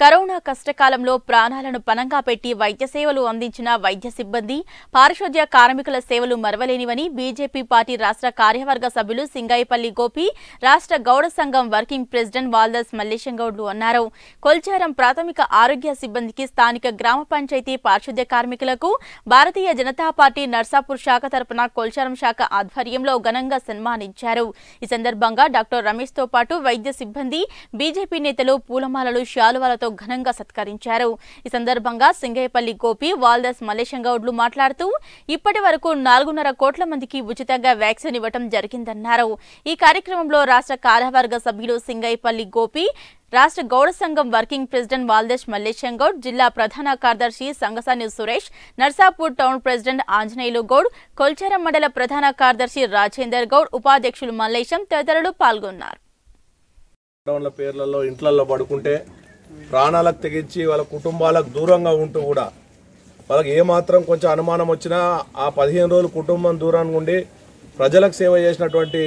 corona కష్టకాలంలో ప్రాణాలను పణంగా పెట్టి వైద్య సేవలు అందించిన వైద్య సిబ్బంది పారిశుద్ధ్య కార్మికుల సేవలు మరవలేనివని బీజేపీ పార్టీ రాష్ట్ర కార్యవర్గ సభ్యులు సింగాయిపల్లి గోపి రాష్ట్ర గౌడ సంఘం వర్కింగ్ ప్రెసిడెంట్ వాల్దస్ మల్లేశంగౌడ్లు అన్నారు కొల్చారం ప్రాథమిక ఆరోగ్య సిబ్బందికి స్థానిక గ్రామ పంచాయతీ పారిశుద్ధ్య కార్మికులకు భారతీయ జనతా పార్టీ నర్సాపూర్ శాఖ తరపున కొల్చారం శాఖ ఆధ్వర్యంలో ఘనంగా సన్మానించారు ఈ సందర్భంగా డాక్టర్ రమేష్ తో పాటు వైద్య సిబ్బంది బీజేపీ నేతలు పూలమాలలు శాలువాలతో ఘనంగా సత్కరించారు ఈ సందర్భంగా సింగయ్యపల్లి గోపి వాల్దాస్ మల్లేశంగౌడ్లు మాట్లాడుతూ ఇప్పటి వరకు నాలుగున్నర కోట్ల మందికి ఉచితంగా వ్యాక్సిన్ ఇవ్వటం జరిగిందన్నారు ఈ కార్యక్రమంలో రాష్ట్ర కార్యవర్గ సభ్యులు సింగయ్యపల్లి గోపి రాష్ట్ర గౌడ సంఘం వర్కింగ్ ప్రెసిడెంట్ వాల్దేశ్ మల్లేశంగౌడ్ జిల్లా ప్రధాన కార్యదర్శి సంగసాని సురేష్ నర్సాపూర్ టౌన్ ప్రెసిడెంట్ ఆంజనేయులు గౌడ్ కొల్చారం మండల ప్రధాన కార్యదర్శి రాజేందర్ గౌడ్ ఉపాధ్యక్షులు మల్లేశం తదితరులు పాల్గొన్నారు లాక్డౌన్ల పేర్లలో ఇంట్లల్లో పడుకుంటే ప్రాణాలకు తెగించి వాళ్ళ కుటుంబాలకు దూరంగా ఉంటూ కూడా వాళ్ళకి ఏమాత్రం కొంచెం అనుమానం వచ్చినా ఆ పదిహేను రోజులు కుటుంబం దూరంగా ఉండి ప్రజలకు సేవ చేసినటువంటి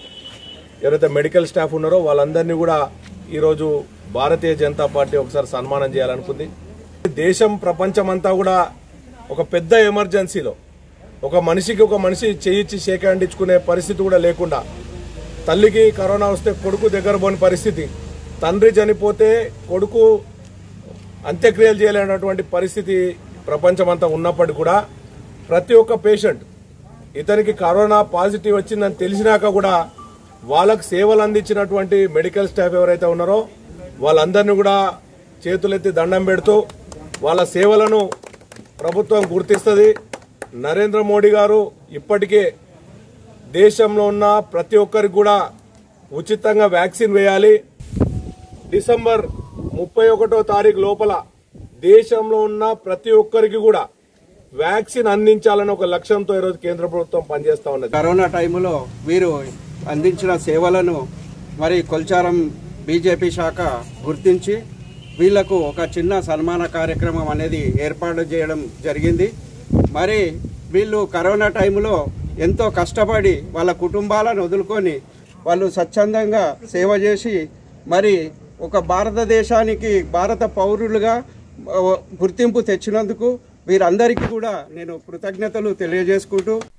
ఎవరైతే మెడికల్ స్టాఫ్ ఉన్నారో వాళ్ళందరినీ కూడా ఈరోజు భారతీయ జనతా పార్టీ ఒకసారి సన్మానం చేయాలనుకుంది దేశం ప్రపంచమంతా కూడా ఒక పెద్ద ఎమర్జెన్సీలో ఒక మనిషికి ఒక మనిషి చేయిచ్చి షేక్ హ్యాండ్ ఇచ్చుకునే పరిస్థితి కూడా లేకుండా తల్లికి కరోనా వస్తే కొడుకు దగ్గర పోని పరిస్థితి తండ్రి చనిపోతే కొడుకు అంత్యక్రియలు చేయలేనటువంటి పరిస్థితి ప్రపంచమంతా ఉన్నప్పటికీ కూడా ప్రతి ఒక్క పేషెంట్ ఇతనికి కరోనా పాజిటివ్ వచ్చిందని తెలిసినాక కూడా వాళ్ళకు సేవలు అందించినటువంటి మెడికల్ స్టాఫ్ ఎవరైతే ఉన్నారో వాళ్ళందరినీ కూడా చేతులెత్తి దండం పెడుతూ వాళ్ళ సేవలను ప్రభుత్వం గుర్తిస్తుంది నరేంద్ర మోడీ గారు ఇప్పటికే దేశంలో ఉన్న ప్రతి ఒక్కరికి కూడా ఉచితంగా వ్యాక్సిన్ వేయాలి డిసెంబర్ ముప్పై ఒకటో తారీఖు లోపల దేశంలో ఉన్న ప్రతి ఒక్కరికి కూడా వ్యాక్సిన్ అందించాలని ఒక లక్ష్యంతో ఈరోజు కేంద్ర ప్రభుత్వం పనిచేస్తా ఉన్నది కరోనా టైంలో వీరు అందించిన సేవలను మరి కొల్చారం బీజేపీ శాఖ గుర్తించి వీళ్లకు ఒక చిన్న సన్మాన కార్యక్రమం అనేది ఏర్పాటు చేయడం జరిగింది మరి వీళ్ళు కరోనా టైంలో ఎంతో కష్టపడి వాళ్ళ కుటుంబాలను వదులుకొని వాళ్ళు స్వచ్ఛందంగా సేవ చేసి మరి ఒక భారతదేశానికి భారత పౌరులుగా ఆ, గుర్తింపు తెచ్చినందుకు వీరందరికీ కూడా నేను కృతజ్ఞతలు తెలియజేసుకుంటూ